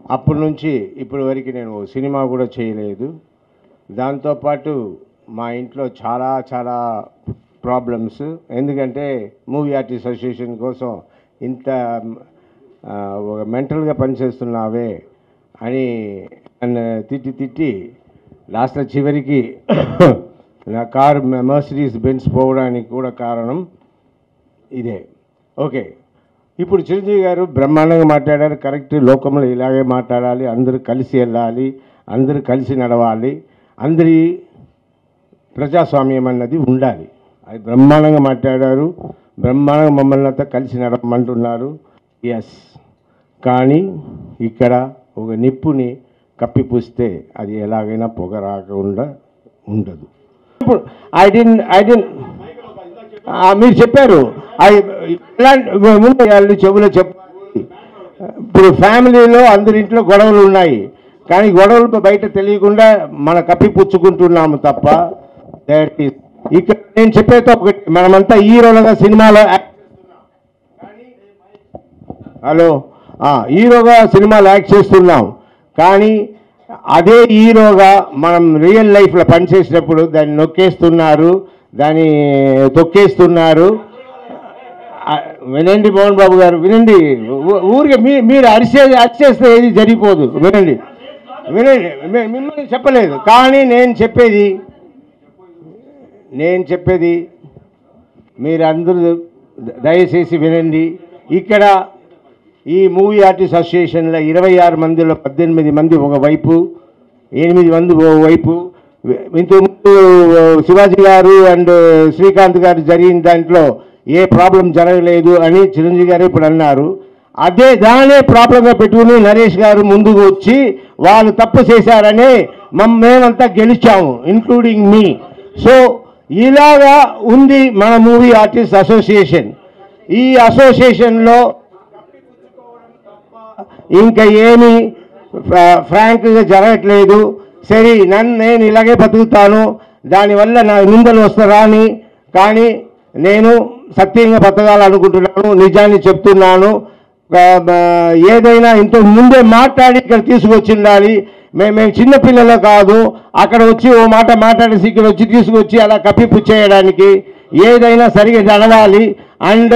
అప్పటి నుంచి ఇప్పటి వరకు నేను ఓ సినిమా కూడా చేయలేదు దాంతోపాటు మా ఇంట్లో చాలా చాలా ప్రాబ్లమ్స్ ఎందుకంటే మూవీ ఆర్టిస్ట్ అసోసియేషన్ కోసం ఇంత ఆ, ఒక మెంటల్గా పనిచేస్తున్నావే అని నన్ను తిట్టి తిట్టి లాస్ట్లో చివరికి నా కారు మర్సిడీస్ బెన్స్ పోవడానికి కూడా కారణం ఇదే ఓకే ఇప్పుడు చిరంజీవి గారు బ్రహ్మాండంగా మాట్లాడారు కరెక్ట్ లోకంలో ఇలాగే మాట్లాడాలి అందరూ కలిసి వెళ్ళాలి అందరూ కలిసి నడవాలి అందరి ప్రజాస్వామ్యం అన్నది ఉండాలి అది బ్రహ్మాండంగా మాట్లాడారు బ్రహ్మాండంగా మమ్మల్ని అంతా కలిసి నడపమంటున్నారు ఎస్ కానీ ఇక్కడ ఒక నిప్పుని కప్పిపూస్తే అది ఎలాగైనా పొగ రాకుండా ఉండదు ఇప్పుడు ఐ డెంట్ ఐ డెంట్ మీరు చెప్పారు అది ఇలాంటి ముందు వాళ్ళు చెవులో చెప్పాలి ఇప్పుడు ఫ్యామిలీలో అందరింట్లో గొడవలు ఉన్నాయి కానీ గొడవలు బయట తెలియకుండా మన కప్పిపుచ్చుకుంటున్నాము తప్ప that is- ఇక్కడ నేను చెప్పేది ఒకటి మనమంతా హీరోలుగా సినిమాలో యాక్ట్ హలో ఆ, హీరోగా సినిమాలు యాక్ట్ చేస్తున్నాం కానీ అదే హీరోగా మనం రియల్ లైఫ్లో పనిచేసినప్పుడు దాన్ని నొక్కేస్తున్నారు దాన్ని తొక్కేస్తున్నారు ఆ, వినండి మోహన్ బాబు గారు వినండి ఊ- ఊరికే మీ మీరు అరిసే అరిచేస్తే ఏది జరిగిపోదు వినండి వినండి మీ- మిమ్మల్ని చెప్పలేదు కానీ నేను చెప్పేది నేను చెప్పేది మీరందరూ దయచేసి వినండి ఇక్కడ ఈ మూవీ ఆర్టిస్ట్ అసోసియేషన్లో ఇరవై ఆరు మందిలో పద్దెనిమిది మంది ఒకవైపు ఎనిమిది మంది వైపు ఇంతకుముందు శివాజీ గారు అండ్ శ్రీకాంత్ గారు జరిగిన దాంట్లో ఏ ప్రాబ్లం జరగలేదు అని చిరంజీవి గారు ఇప్పుడు అన్నారు అదే దానే ప్రాబ్లంగా పెట్టుకుని నరేష్ గారు ముందుకు వచ్చి వాళ్ళు తప్పు చేశారని మమ్ మేమంతా గెలిచాము ఇంక్లూడింగ్ మీ సో ఇలాగా ఉంది మన మూవీ ఆర్టిస్ట్ అసోసియేషన్ ఈ అసోసియేషన్లో ఇంకా ఏమి ఫ్రా- ఫ్రాంక్గా జరగట్లేదు సరే నన్ను నేను ఇలాగే బతుకుతాను దానివల్ల నా నిందలు వస్తారా అని కానీ నేను సత్యంగా బతకాలనుకుంటున్నాను నిజాన్ని చెప్తున్నాను ఆ, ఆ, ఏదైనా ఇంతకు ముందే మాట్లాడి ఇక్కడ తీసుకొచ్చి ఉండాలి మేము మేము చిన్నపిల్లలు కాదు అక్కడ వచ్చి ఓ మాట మాట్లాడేసి ఇక్కడ వచ్చి తీసుకొచ్చి అలా కప్పిపు చేయడానికి ఏదైనా సరిగా నడవాలి అండ్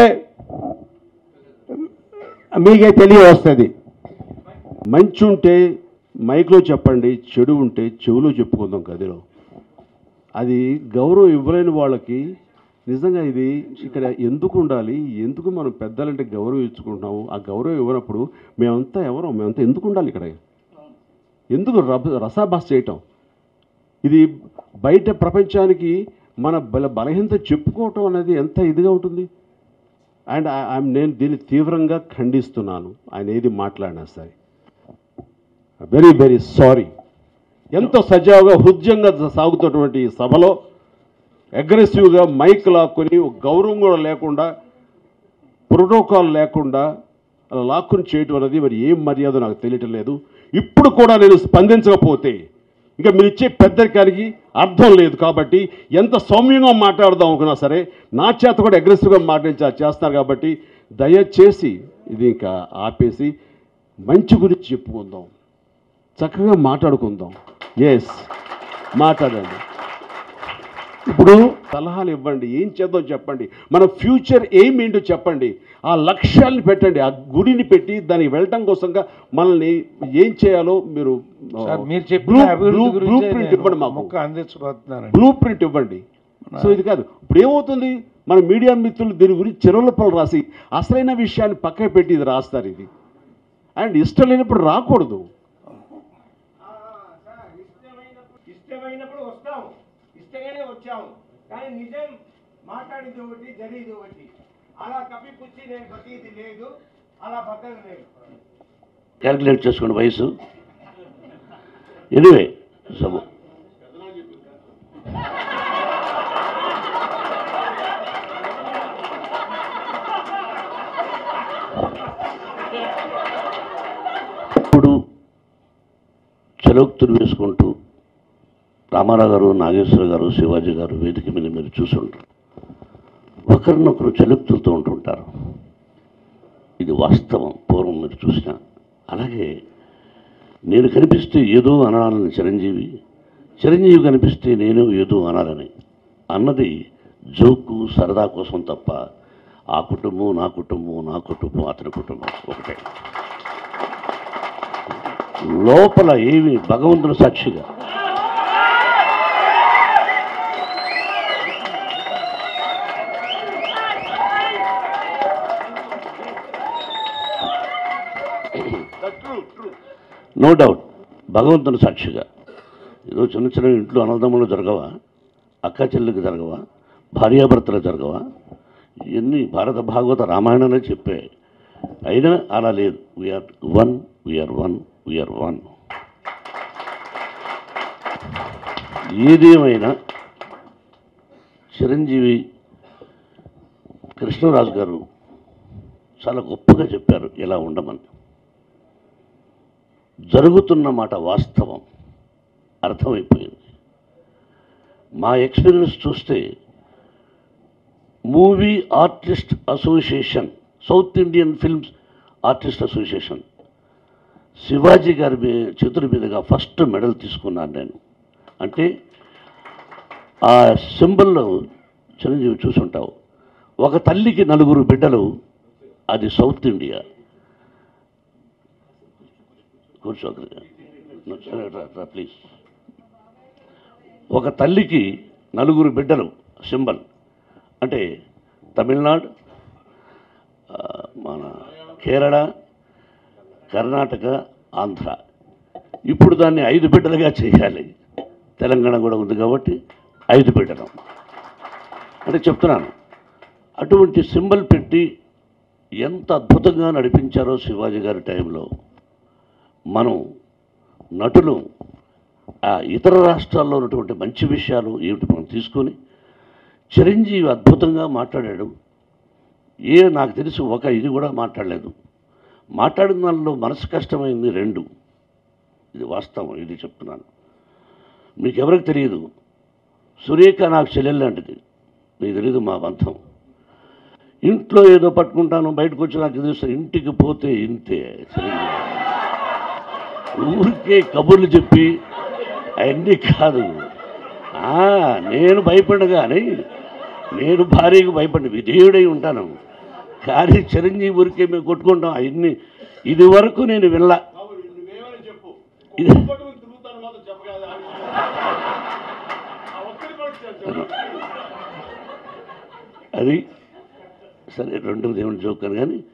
మీకే తెలియ వస్తుంది మంచి ఉంటే మైక్లో చెప్పండి చెడు ఉంటే చెవులో చెప్పుకుందాం గదిలో అది గౌరవం ఇవ్వలేని వాళ్ళకి నిజంగా ఇది ఇక్కడ ఎందుకు ఉండాలి ఎందుకు మనం పెద్దలంటే గౌరవం ఇచ్చుకుంటున్నాము ఆ గౌరవం ఇవ్వనప్పుడు మేమంతా ఎవరో మేమంతా ఎందుకు ఉండాలి ఇక్కడ ఎందుకు రభ రసాభాస చేయటం ఇది బయట ప్రపంచానికి మన బల బలహీనత చెప్పుకోవటం అనేది ఎంత ఇదిగా ఉంటుంది అండ్ నేను దీన్ని తీవ్రంగా ఖండిస్తున్నాను ఆయన ఏది మాట్లాడినా సరే వెరీ వెరీ సారీ ఎంతో సజావుగా హృదయంగా సాగుతున్నటువంటి ఈ సభలో అగ్రెసివ్గా మైక్ లాక్కొని ఒక గౌరవం కూడా లేకుండా ప్రోటోకాల్ లేకుండా అలా లాక్కుని చేయటం అనేది మరి ఏం మర్యాద నాకు తెలియటం లేదు ఇప్పుడు కూడా నేను స్పందించకపోతే ఇంకా మీరు ఇచ్చే పెద్దరికానికి అర్థం లేదు కాబట్టి ఎంత సౌమ్యంగా మాట్లాడదాం అనుకున్నా సరే నా చేత కూడా అగ్రెసివ్గా మాట్లాడించా చేస్తారు కాబట్టి దయచేసి ఇది ఇంకా ఆపేసి మంచి గురించి చెప్పుకుందాం చక్కగా మాట్లాడుకుందాం ఎస్ మాట్లాడండి ఇప్పుడు సలహాలు ఇవ్వండి ఏం చేద్దాం చెప్పండి మన ఫ్యూచర్ ఏం ఏంటో చెప్పండి ఆ లక్ష్యాన్ని పెట్టండి ఆ గుడిని పెట్టి దానికి వెళ్ళటం కోసంగా మనల్ని ఏం చేయాలో మీరు సార్ మీరు చెప్పిన బ్లూ అభివృద్ధి బ్లూ గురించి ప్రింట్ ఇవ్వండి మాకు మొక్క అందించబోతున్నాను బ్లూ ప్రింట్ ఇవ్వండి సో ఇది కాదు ఇప్పుడు ఏమవుతుంది మన మీడియా మిత్రులు దీని గురించి చెరువులపలు రాసి అసలైన విషయాన్ని పక్కన పెట్టి ఇది రాస్తారు ఇది అండ్ ఇష్టం లేనప్పుడు రాకూడదు ఇష్టమైనప్పుడు వస్తాం ఇష్టంగానే వచ్చాము కానీ నిజం మాట్లాడింది ఒకటి జరిగింది ఒకటి అలా కప్పిపుచ్చి నేను బతికిది లేదు అలా బతకలేదు క్యాల్కులేట్ చేసుకోండి వయసు ఎనివే సమ ఇప్పుడు చలోక్తులు వేసుకుంటూ రామారావు గారు నాగేశ్వర గారు శివాజీ గారు వేదిక మీద మీరు చూసుంటారు ఒకరినొకరు చలుక్తులతో ఉంటుంటారు ఇది వాస్తవం పూర్వం మీరు చూసిన అలాగే నేను కనిపిస్తే ఏదో అనాలని చిరంజీవి చిరంజీవి కనిపిస్తే నేను ఏదో అనాలని అన్నది జోకు సరదా కోసం తప్ప ఆ కుటుంబం నా కుటుంబం నా కుటుంబం అతని కుటుంబం ఒకటే లోపల ఏమి భగవంతుని సాక్షిగా నో డౌట్ భగవంతుని సాక్షిగా ఏదో చిన్న చిన్న ఇంట్లో అన్నదమ్ములు జరగవా అక్క చెల్లికి జరగవా భార్యాభర్తలు జరగవా ఇవన్నీ భారత భాగవత రామాయణనే చెప్పే అయినా అలా లేదు VR one VR one VR one ఏదేమైనా చిరంజీవి కృష్ణరాజు గారు చాలా గొప్పగా చెప్పారు ఎలా ఉండమని జరుగుతున్న మాట వాస్తవం అర్థమైపోయింది మా ఎక్స్పీరియన్స్ చూస్తే movie artist association south Indian films artist association Sivaji గారి మీ చేతుల మీదుగా ఫస్ట్ మెడల్ తీసుకున్నాను నేను అంటే ఆ సింబల్లో చిరంజీవి చూసుంటావు ఒక తల్లికి నలుగురు బిడ్డలు అది సౌత్ ఇండియా కూర్చో అక్కడ ప్లీజ్ ఒక తల్లికి నలుగురు బిడ్డలు సింబల్ అంటే తమిళనాడు ఆ, మన కేరళ కర్ణాటక ఆంధ్ర ఇప్పుడు దాన్ని ఐదు బిడ్డలుగా చేయాలి తెలంగాణ కూడా ఉంది కాబట్టి ఐదు బిడ్డలు అంటే చెప్తున్నాను అటువంటి సింబల్ పెట్టి ఎంత అద్భుతంగా నడిపించారో శివాజీ గారి టైంలో మనం నటులు ఆ ఇతర రాష్ట్రాల్లో ఉన్నటువంటి మంచి విషయాలు ఏమిటి మనం తీసుకొని చిరంజీవి అద్భుతంగా మాట్లాడాడు ఏ నాకు తెలిసి ఒక ఇది కూడా మాట్లాడలేదు మాట్లాడిన దానిలో మనసు కష్టమైంది రెండు ఇది వాస్తవం ఇది చెప్తున్నాను మీకు ఎవరికి తెలియదు సురేఖ నాకు చెల్లెలు లాంటిది మీకు తెలియదు మా బంధం ఇంట్లో ఏదో పట్టుకుంటాను బయటకు వచ్చి నాకు తెలుసు ఇంటికి పోతే ఇంతే చిరంజీవి ఊరికే కబుర్లు చెప్పి అవన్నీ కాదు ఆ, నేను భయపడగాని నేను భార్యకు భయపడి విధేయుడై ఉంటాను కానీ చిరంజీవి ఊరికే మేము కొట్టుకుంటాం అవన్నీ ఇది వరకు నేను వెళ్ళా ఇది అది సరే రెండు దేవుని జోకర్ కానీ